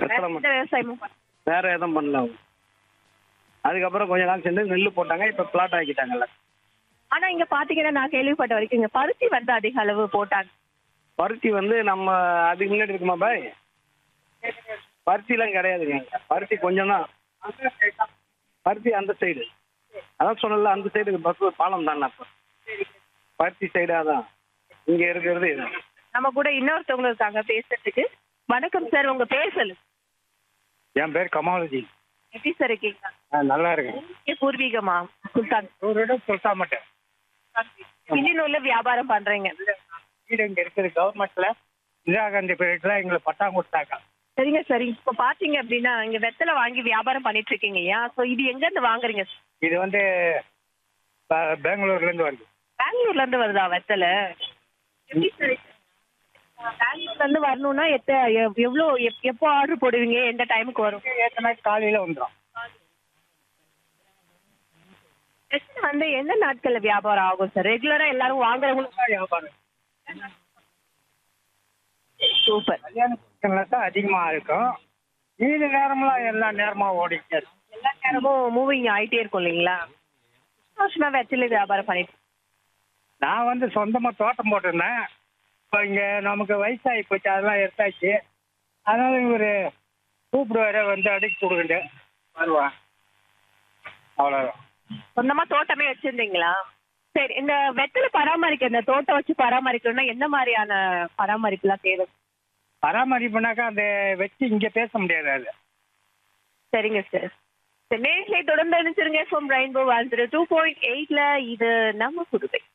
வெத்தலை எந்த மட்டும் விவசாயமும் பண்ண- வேற எதுவும் பண்ணல அவங்க அதுக்கப்புறம் கொஞ்ச நாள் சென்று நெல் போட்டாங்க இப்போ பிளாட் ஆக்கிட்டாங்கல்ல ஆனா இங்க பாத்தீங்கன்னா நான் கேள்விப்பட்ட வரைக்கும் இங்க பருத்தி வந்து அதிக அளவு போட்டாங்க பருத்தி வந்து நம்ம அதுக்கு முன்னாடி இருக்குமா பாய் பருத்திலாம் கிடையாதுங்க இங்க. பருத்தி கொஞ்சம் தான் பருத்தி அந்த சைடு அதான் சொன்னல அந்த சைடு பஸ் பாலம் தானே அப்போ பருத்தி சைடு அதான் இங்க இருக்கிறது இது நம்ம கூட இன்னொருத்தவங்க இருக்காங்க பேசுறதுக்கு வணக்கம் சார் உங்க பேர் சொல்லுங்க என் பேர் கமாலுஜி எப்படி சார் இருக்கீங்க நல்லா இருக்கேன் இங்க பூர்வீகமா சுல்தான் ஒரு இடம் சொல்ல மாட்டேன் வில்லியனூர்ல வியாபாரம் பண்றீங்க வீடு இங்க இருக்குது கவர்மெண்ட்ல இந்திரா காந்தி பீரியட்ல எங்களுக்கு பட்டா கொடுத்தாங்க சரிங்க சரி இப்ப பாத்தீங்க அப்படின்னா இங்க வெத்தலை வாங்கி வியாபாரம் பண்ணிட்டு இருக்கீங்க இல்லையா சோ இது எங்க இருந்து வாங்குறீங்க இது வந்து ப- பெங்களூர்ல இருந்து வருது பெங்களூர்ல இருந்து வருதா வெத்தலை எப்படி சார் பெங்களூர்ல இருந்து வரணும்னா எத்த எவ்- எவ்வளவு எப்- எப்போ ஆர்டர் போடுவீங்க எந்த டைமுக்கு வரும் ஏத்தனா காலையில வந்துடும் வெத்தலை வந்து எந்த நாட்கள்ல வியாபாரம் ஆகும் சார் ரெகுலரா எல்லாரும் வாங்குறவங்களுக்கு வியாபாரம் சூப்பர் கல்யாண சீசன்ல தான் அதிகமா இருக்கும் மீதி நேரம்லாம் எல்லா நேரமா ஓடிக்கிட்டே இருக்கும் எல்லா நேரமும் மூவிங் ஆயிட்டே இருக்கும் இல்லைங்களா எத்தனை வருஷமா வெத்தலை வியாபாரம் பண்ணிட்டு நான் வந்து சொந்தமா தோட்டம் போட்டிருந்தேன் இப்போ இங்க நமக்கு வயசாகி போச்சு அதெல்லாம் எடுத்தாச்சு அதனால இவரு கூப்பிடுவாரு வந்து அடிச்சு கொடுக்குண்டு வருவான் அவ்வளோதான் சொந்தமா தோட்டமே வச்சிருந்தீங்களா சரி இந்த வெத்தலை பராமரிக்க இந்த தோட்டம் வச்சு பராமரிக்கணும்னா என்ன மாதிரியான பராமரிப்புலாம் தேவை பராமரிப்புனாக்கா அந்த வச்சு இங்க பேச முடியாது அது சரிங்க சார் சரி நேர்களை தொடர்ந்து அனுப்பிச்சிருங்க from rainbow one zero two point எயிட்ல இது நம்ம புதுவை